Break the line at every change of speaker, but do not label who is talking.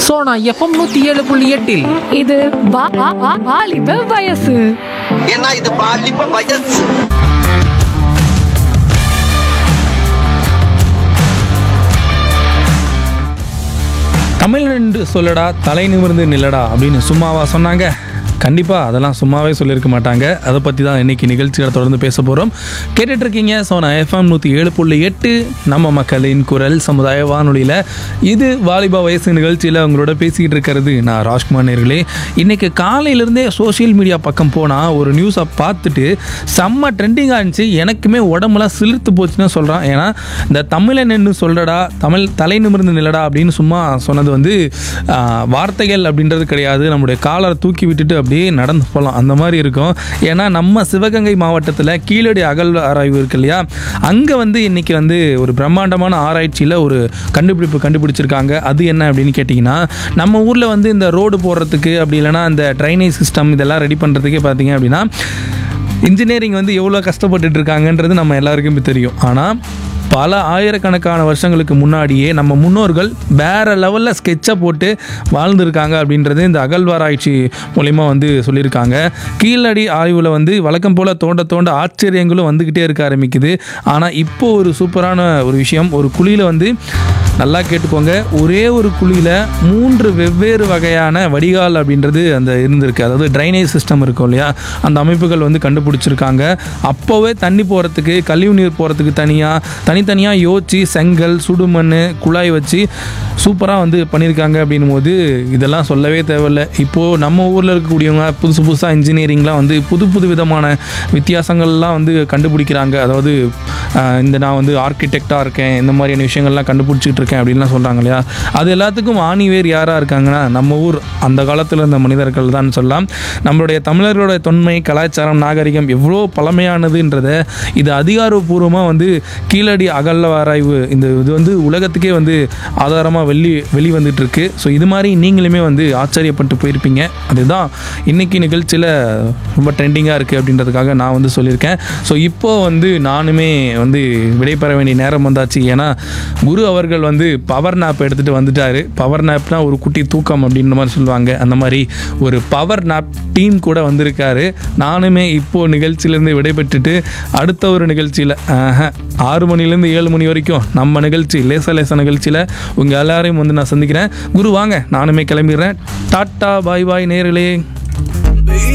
Sona FM நூத்தி ஏழு புள்ளி எட்டில்
இது வா- வா- வா- வாலிப வயசு
ஏன்னா இது பாலிப்ப வயசு
தமிழ் என்று சொல்லடா தலை நிமிர்ந்து நில்லடா அப்படின்னு சும்மாவா சொன்னாங்க கண்டிப்பாக அதெல்லாம் சும்மாவே சொல்லியிருக்க மாட்டாங்க அதை பற்றி தான் இன்னைக்கு நிகழ்ச்சியில் தொடர்ந்து பேச போகிறோம் கேட்டுட்டு இருக்கீங்க ஸோ நான் எஃப்எம் நூற்றி ஏழு புள்ளி எட்டு நம்ம மக்களின் குரல் சமுதாய வானொலியில் இது வாலிபா வயசு நிகழ்ச்சியில் உங்களோட பேசிக்கிட்டு இருக்கிறது நான் ராஜ்குமார் நேர்களே இன்னைக்கு காலையிலேருந்தே சோஷியல் மீடியா பக்கம் போனால் ஒரு நியூஸை பார்த்துட்டு செம்ம ட்ரெண்டிங்காக இருந்துச்சு எனக்குமே உடம்புலாம் சிலிர்த்து போச்சுன்னு சொல்கிறான் ஏன்னா இந்த தமிழன் என்று சொல்றடா தமிழ் தலை நிமிர்ந்து நில்லடா அப்படின்னு சும்மா சொன்னது வந்து ஆஹ், வார்த்தைகள் அப்படின்றது கிடையாது நம்முடைய காலரை தூக்கி விட்டுட்டு அப்படியே நடந்து போகலாம் அந்த மாதிரி இருக்கும் ஏன்னா நம்ம சிவகங்கை மாவட்டத்தில் கீழடி அகல் ஆராய்வு இருக்கு இல்லையா அங்கே வந்து இன்னைக்கு வந்து ஒரு பிரம்மாண்டமான ஆராய்ச்சியில் ஒரு கண்டுபிடிப்பு கண்டுபிடிச்சிருக்காங்க அது என்ன அப்படின்னு கேட்டிங்கன்னா நம்ம ஊரில் வந்து இந்த ரோடு போடுறதுக்கு அப்படி இல்லைன்னா இந்த ட்ரைனேஜ் சிஸ்டம் இதெல்லாம் ரெடி பண்ணுறதுக்கே பார்த்தீங்க அப்படின்னா இன்ஜினியரிங் வந்து எவ்வளோ கஷ்டப்பட்டுட்டு இருக்காங்கன்றது நம்ம எல்லாருக்குமே தெரியும் ஆனால் பல ஆயிரக்கணக்கான வருஷங்களுக்கு முன்னாடியே நம்ம முன்னோர்கள் வேற லெவலில் ஸ்கெட்சை போட்டு வாழ்ந்திருக்காங்க அப்படின்றது இந்த அகழ்வாராய்ச்சி மூலிமா வந்து சொல்லியிருக்காங்க கீழடி ஆய்வில் வந்து வழக்கம் போல் தோண்ட தோண்ட ஆச்சரியங்களும் வந்துக்கிட்டே இருக்க ஆரம்பிக்குது ஆனால் இப்போ ஒரு சூப்பரான ஒரு விஷயம் ஒரு குழியில் வந்து நல்லா கேட்டுக்கோங்க ஒரே ஒரு குழியில் மூன்று வெவ்வேறு வகையான வடிகால் அப்படின்றது அந்த இருந்திருக்கு அதாவது ட்ரைனேஜ் சிஸ்டம் இருக்கும் இல்லையா அந்த அமைப்புகள் வந்து கண்டுபிடிச்சிருக்காங்க அப்போவே தண்ணி போகிறதுக்கு கழிவு நீர் போகிறதுக்கு தனியாக தனித்தனியாக யோசிச்சு செங்கல் சுடுமண் குழாய் வச்சு சூப்பராக வந்து பண்ணியிருக்காங்க அப்படின்னும் போது இதெல்லாம் சொல்லவே தேவையில்லை இப்போது நம்ம ஊரில் இருக்கக்கூடியவங்க புதுசு புதுசாக இன்ஜினியரிங்லாம் வந்து புது புது விதமான வித்தியாசங்கள்லாம் வந்து கண்டுபிடிக்கிறாங்க அதாவது ஆஹ், இந்த நான் வந்து ஆர்கிடெக்டாக இருக்கேன் இந்த மாதிரியான விஷயங்கள்லாம் கண்டுபிடிச்சிட்டு இருக்கேன் அப்படின்லாம் சொல்கிறாங்க இல்லையா அது எல்லாத்துக்கும் ஆணிவேர் யாராக இருக்காங்கன்னா நம்ம ஊர் அந்த காலத்தில் இருந்த மனிதர்கள் தான் சொல்லலாம் நம்மளுடைய தமிழர்களோட தொன்மை கலாச்சாரம் நாகரிகம் எவ்வளோ பழமையானதுன்றத இது அதிகாரப்பூர்வமாக வந்து கீழடி அகல்ல ஆராய்வு இந்த இது வந்து உலகத்துக்கே வந்து ஆதாரமாக வெளி வெளி வந்துட்டு இருக்கு ஸோ இது மாதிரி நீங்களுமே வந்து ஆச்சரியப்பட்டு போயிருப்பீங்க அதுதான் இன்னைக்கு நிகழ்ச்சியில் ரொம்ப ட்ரெண்டிங்காக இருக்குது அப்படின்றதுக்காக நான் வந்து சொல்லியிருக்கேன் ஸோ இப்போ வந்து நானுமே வந்து விடைபெற வேண்டிய நேரம் வந்தாச்சு ஏன்னா குரு அவர்கள் வந்து பவர் நாப் எடுத்துகிட்டு வந்துட்டாரு பவர் நாப்னா ஒரு குட்டி தூக்கம் அப்படின்ற மாதிரி சொல்லுவாங்க அந்த மாதிரி ஒரு பவர் நாப் டீம் கூட வந்திருக்காரு நானுமே இப்போ நிகழ்ச்சியிலேருந்து விடைபெற்றுட்டு அடுத்த ஒரு நிகழ்ச்சியில் ஆறு மணிலேருந்து ஏழு மணி வரைக்கும் நம்ம நிகழ்ச்சி லேச லேச நிகழ்ச்சியில் உங்கள் எல்லாரையும் வந்து நான் சந்திக்கிறேன் குரு வாங்க நானுமே கிளம்பிடுறேன் டாட்டா பாய் பாய் நேர்களே